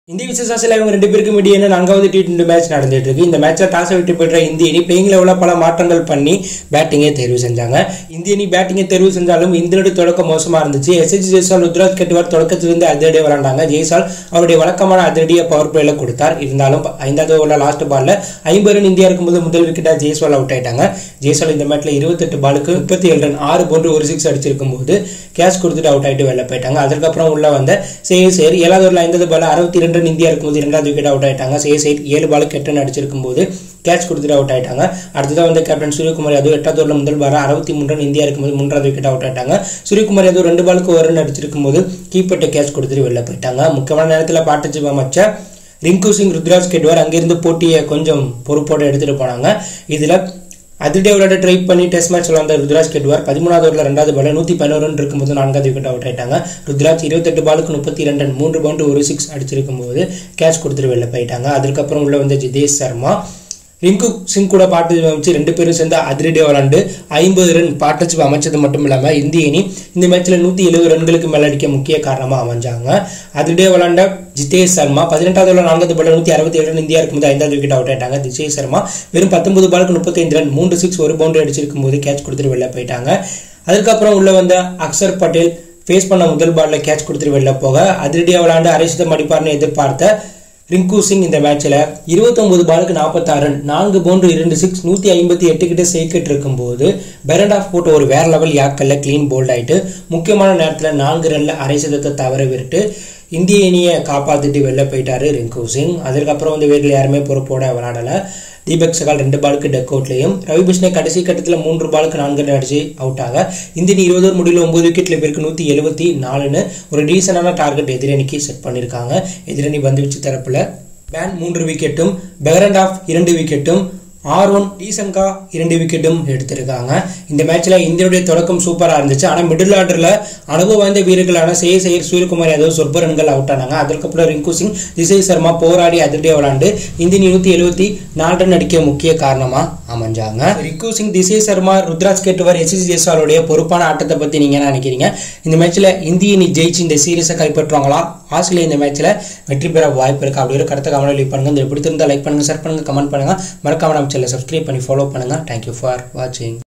இந்திய விசேஷாசில் இவங்க ரெண்டு பேருக்கும் இடையே நான்காவது டி டுவெண்டி மேட்ச் நடந்துட்டு இருக்கு இந்த மேட்ச்ல டாஸை விட்டு பெற்ற இந்திய அணி பிளேயிங் லெவலில் பல மாற்றங்கள் பண்ணி பேட்டிங்கை தேர்வு செஞ்சாங்க இந்திய அணி பேட்டிங்கை தேர்வு செஞ்சாலும் இந்தியனுடைய தொடக்கம் மோசமா இருந்துச்சு எஸ்எச் ஜெய்சால் ருத்ராஜ் கெட்டுவார் தொடக்கத்திலிருந்து அதிரடியாக விளாண்டாங்க ஜெய்சால் அவருடைய வழக்கமான அதிரடியை பவர் பிளேல கொடுத்தார் இருந்தாலும் ஐந்தாவது ஓவரில் லாஸ்ட் பால்ல ஐம்பது ரன் இந்தியா இருக்கும்போது முதல் விக்கெட்டா ஜெய்ஸ்வால் அவுட் ஆயிட்டாங்க ஜெய்சால் இந்த மேட்ச்ல இருபத்தெட்டு பாலுக்கு முப்பத்தி ஏழு ரன் ஆறு போன்று ஒரு சிக்ஸ் அடிச்சிருக்கும் போது கேஷ் கொடுத்துட்டு அவுட் ஆயிட்டு வெளில போயிட்டாங்க அதுக்கப்புறம் உள்ள வந்த சேர் சேர் ஏழாவது ஓவரில் ஐந்தாவது பால் அறுபத்தி ரெண்டு ரன் இந்தியா இருக்கும்போது இரண்டாவது விக்கெட் அவுட் ஆயிட்டாங்க சேர் சேர் ஏழு பாலுக்கு எட்டு ரன் அடிச்சிருக்கும் போது கேட்ச் கொடுத்துட்டு அவுட் ஆயிட்டாங்க அடுத்ததாக வந்து கேப்டன் சூரியகுமார் யாதவ் எட்டாவது ஓவரில் முதல் பால் அறுபத்தி மூணு ரன் இந்தியா இருக்கும்போது மூன்றாவது விக்கெட் அவுட் ஆயிட்டாங்க சூரியகுமார் யாதவ் ரெண்டு பாலுக்கு ஒரு ரன் அடிச்சிருக்கும் போது கீப்பர்ட்ட கேட்ச் கொடுத்துட்டு வெளில போயிட்டாங்க முக்கியமான நேரத்தில் பார்ட்டிசிபேட் அமைச்ச ரிங்கு சிங் ருத்ராஜ் கெட்வார் அங்கிருந்து போட்டியை கொஞ்சம் பொறுப்போடு எடுத்துட்டு போனாங்க இதுல அதிரடியாக விளையாட ட்ரை பண்ணி டெஸ்ட் மேட்ச் விளாண்ட ருத்ராஜ் கெட்வார் பதிமூணாவது ஓவரில் ரெண்டாவது பால் நூற்றி பதினோரு ரன் இருக்கும்போது நான்காவது விக்கெட் அவுட் ஆயிட்டாங்க ருத்ராஜ் இருபத்தெட்டு பாலுக்கு முப்பத்தி ரெண்டு ரன் மூன்று பவுண்டு ஒரு சிக்ஸ் அடிச்சிருக்கும் போது கேட்ச் கொடுத்துட்டு வெளில போயிட்டாங்க அதுக்கப்புறம் உள்ள வந்து ஜிதேஷ் சர்மா ரிங்கு சிங் கூட பார்ட்டிசிபேட் அமைச்சு ரெண்டு பேரும் சேர்ந்து அதிரடியாக விளாண்டு ஐம்பது ரன் பார்ட்டிசிபேட் அமைச்சது மட்டும் இல்லாமல் இந்திய அணி இந்த மேட்ச்சில் நூற்றி எழுபது ரன்களுக்கு மேலே அடிக்க முக்கிய காரணமாக அமைஞ்சாங்க அதிரடியாக விளாண்ட ஜிதேஷ் சர்மா பதினெட்டாவது ஓவர் நான்காவது பால் நூற்றி அறுபத்தி ஏழு ரன் இந்தியா இருக்கும்போது ஐந்தாவது விக்கெட் அவுட் ஆயிட்டாங்க ஜிதேஷ் சர்மா வெறும் பத்தொன்பது பாலுக்கு முப்பத்தைந்து ரன் மூன்று சிக்ஸ் ஒரு பவுண்டரி அடிச்சிருக்கும் போது கேட்ச் கொடுத்துட்டு வெளில போயிட்டாங்க அதுக்கப்புறம் உள்ள வந்த அக்சர் பட்டேல் ஃபேஸ் பண்ண முதல் பால்ல கேட்ச் கொடுத்துட்டு வெளில போக அதிரடியாக விளாண்டு அரைசிதம் அடிப்பார்னு எதிர்பார்த்த ரிங்கு சிங் இந்த மேட்ச்ல இருபத்தொன்பது பாலுக்கு நாற்பத்தாறு ரன் நான்கு பவுண்டரி இரண்டு சிக்ஸ் நூற்றி ஐம்பத்தி எட்டு கிட்ட சேர்க்கிட்டு இருக்கும்போது பெரண்ட் ஆஃப் போட்டு ஒரு வேற லெவல் யாக்கல்ல க்ளீன் போல்ட் ஆயிட்டு முக்கியமான நேரத்தில் நான்கு ரன்ல அரை சதத்தை தவற விட்டு இந்திய அணியை காப்பாத்திட்டு வெளில போயிட்டாரு ரிங்கு சிங் அதுக்கப்புறம் வந்து வீட்டில் யாருமே பொறுப்போட விளையாடல தீபக் சகால் ரெண்டு பாலுக்கு டக் அவுட்லையும் ரவி பிஷ்ணை கடைசி கட்டத்தில் மூன்று பாலுக்கு நான்கு ரன் அடிச்சு அவுட் ஆக இந்தியன் இருபது முடிவில் ஒன்பது விக்கெட்ல பேருக்கு நூற்றி எழுபத்தி நாலுன்னு ஒரு டீசனான டார்கெட் எதிரணிக்கு செட் பண்ணியிருக்காங்க எதிரணி பந்து வீச்சு தரப்புல பேன் மூன்று விக்கெட்டும் பெகரண்ட் ஆஃப் இரண்டு விக்கெட்டும் ஆர் ஒன் டீசன்கா இரண்டு விக்கெட்டும் எடுத்திருக்காங்க இந்த மேட்ச்ல இந்தியாவுடைய தொடக்கம் சூப்பரா இருந்துச்சு ஆனா மிடில் ஆர்டர்ல அனுபவ வாய்ந்த வீரர்களான சேய செயர் சூரியகுமார் யாதவ் சொற்ப ரன்கள் அவுட் ஆனாங்க அதுக்கப்புறம் ரிங்கு சிங் திசை சர்மா போராடி அதிரடியாக விளாண்டு இந்திய நூத்தி எழுபத்தி நாலு ரன் அடிக்க முக்கிய காரணமா அமைஞ்சாங்க ரிங்கு சிங் திசை சர்மா ருத்ராஜ் கேட்டுவர் எஸ் எஸ் ஜெய்ஸ்வாலுடைய பொறுப்பான ஆட்டத்தை பத்தி நீங்க என்ன நினைக்கிறீங்க இந்த மேட்ச்ல இந்திய அணி ஜெயிச்சு இந்த சீரீஸை கைப்பற்றுவாங்களா ஆஸ்திரேலியா இந்த மேட்ச்ல வெற்றி பெற வாய்ப்பு இருக்கு அப்படி ஒரு கருத்தை கமெண்ட் லீவ் பண்ணுங்க இந்த பிடித்திருந்தா லைக் பண்ணுங்க ஷேர் பண்ணுங்க கமெண்ட் பண்ணுங்க மறக்காம நம்ம சேனலை சப்ஸ்கிரைப் பண்ணி ஃபாலோ பண்ணுங்க தேங்க்யூ ஃபார் வாட்சிங்